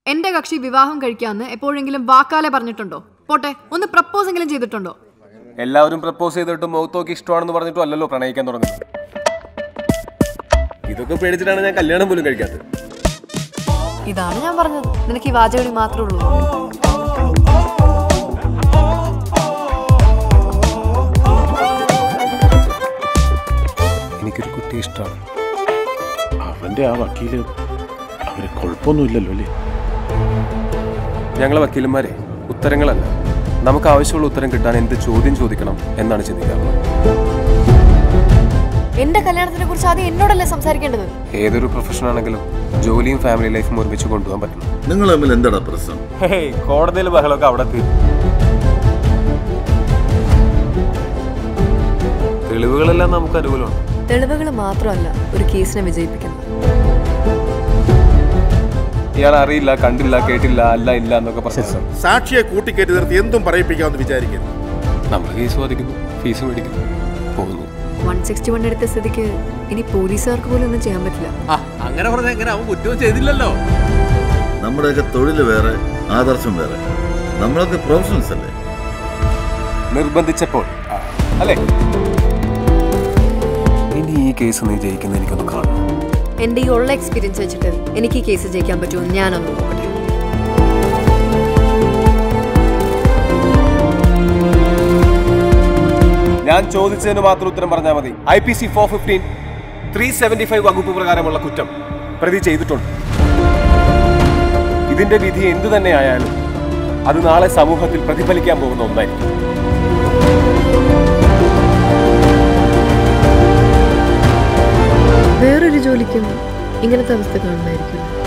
എന്റെ കക്ഷി വിവാഹം കഴിക്കാന്ന് എപ്പോഴെങ്കിലും വാക്കാലെ പറഞ്ഞിട്ടുണ്ടോ പോട്ടെ ഒന്ന് പ്രപ്പോസ് എങ്കിലും ചെയ്തിട്ടുണ്ടോ എല്ലാവരും പ്രപ്പോസ് ചെയ്തിട്ട് മുഖത്തോക്കി ഇഷ്ടമാണെന്ന് പറഞ്ഞിട്ടും അല്ലല്ലോ പ്രണയിക്കാൻ തുടങ്ങുന്നത് ഇതൊക്കെ പേടിച്ചിട്ടാണ് ഞാൻ കല്യാണം പോലും കഴിക്കാത്തത് ഇതാണ് ഞാൻ പറഞ്ഞത് നിനക്ക് ഈ വാചകളി മാത്രമേ ഉള്ളൂ എനിക്കൊരു കുട്ടിയെ ഇഷ്ടമാണ് അവന്റെ ആ വക്കീല് അവന് കുഴപ്പമൊന്നുമില്ലല്ലോ അല്ലേ ഞങ്ങളെ വക്കീലന്മാരെ ഉത്തരങ്ങളല്ല നമുക്ക് ആവശ്യമുള്ള ഉത്തരം കിട്ടാൻ എന്ത് ചോദ്യം ചോദിക്കണം എന്നാണ് ചിന്തിക്കാറുള്ളത് എന്റെ കല്യാണത്തിനെ കുറിച്ച് ആദ്യം എന്നോടല്ലേ സംസാരിക്കേണ്ടത് ഏതൊരു പ്രൊഫഷൻ ആണെങ്കിലും ജോലിയും ഫാമിലി ലൈഫും ഒരുമിച്ച് കൊണ്ടുപോകാൻ പറ്റണം നിങ്ങൾ തമ്മിൽ എന്താടാ പ്രശ്നം ഹേയ് കോടതിയിൽ ബഹളമൊക്കെ അവിടെ തീരും തെളിവുകളെല്ലാം നമുക്ക് അനുകൂലമാണ് തെളിവുകൾ മാത്രമല്ല ഒരു കേസിനെ വിജയിപ്പിക്കുന്നത് ഇയാൾ അറിയില്ല കണ്ടില്ല കേട്ടില്ല അല്ല ഇല്ല എന്നൊക്കെ പറഞ്ഞു സാക്ഷിയെ കൂട്ടിക്കയറ്റി നിർത്തി എന്തും പറയിപ്പിക്കാമെന്ന് വിചാരിക്കുന്നു നമ്മൾ കേസ് വാദിക്കുന്നു ഫീസ് മേടിക്കുന്നു പോകുന്നു വൺ സിക്സ്റ്റി വൺ എടുത്ത സ്ഥിതിക്ക് ഇനി പോലീസുകാർക്ക് പോലും ഒന്നും ചെയ്യാൻ പറ്റില്ല അങ്ങനെ പറഞ്ഞ എങ്ങനെ അവൻ കുറ്റവും ചെയ്തില്ലല്ലോ നമ്മുടെയൊക്കെ തൊഴിൽ വേറെ ആദർശം വേറെ നമ്മളൊക്കെ പ്രൊഫഷണൽസ് അല്ലേ നിർബന്ധിച്ചപ്പോൾ ആ, അല്ലേ ഇനി ഈ കേസ് നീ ജയിക്കുന്ന എനിക്കൊന്ന് കാണണം എന്റെ ഈ ഉള്ള എക്സ്പീരിയൻസ് വെച്ചിട്ട് എനിക്ക് ഈ കേസ് ജയിക്കാൻ പറ്റുമോ ഞാനൊന്ന് നോക്കട്ടെ ഞാൻ ചോദിച്ചതിന് മാത്രം ഉത്തരം പറഞ്ഞാൽ മതി I P C four fifteen three seventy five വകുപ്പ് പ്രകാരമുള്ള കുറ്റം പ്രതി ചെയ്തിട്ടുണ്ട് ഇതിന്റെ വിധി എന്തു തന്നെ ആയാലും അത് നാളെ സമൂഹത്തിൽ പ്രതിഫലിക്കാൻ പോകുന്ന ഒന്നായിരിക്കും വേറൊരു ജോലിക്കും ഇങ്ങനത്തെ അവസ്ഥ കാണുമായിരിക്കും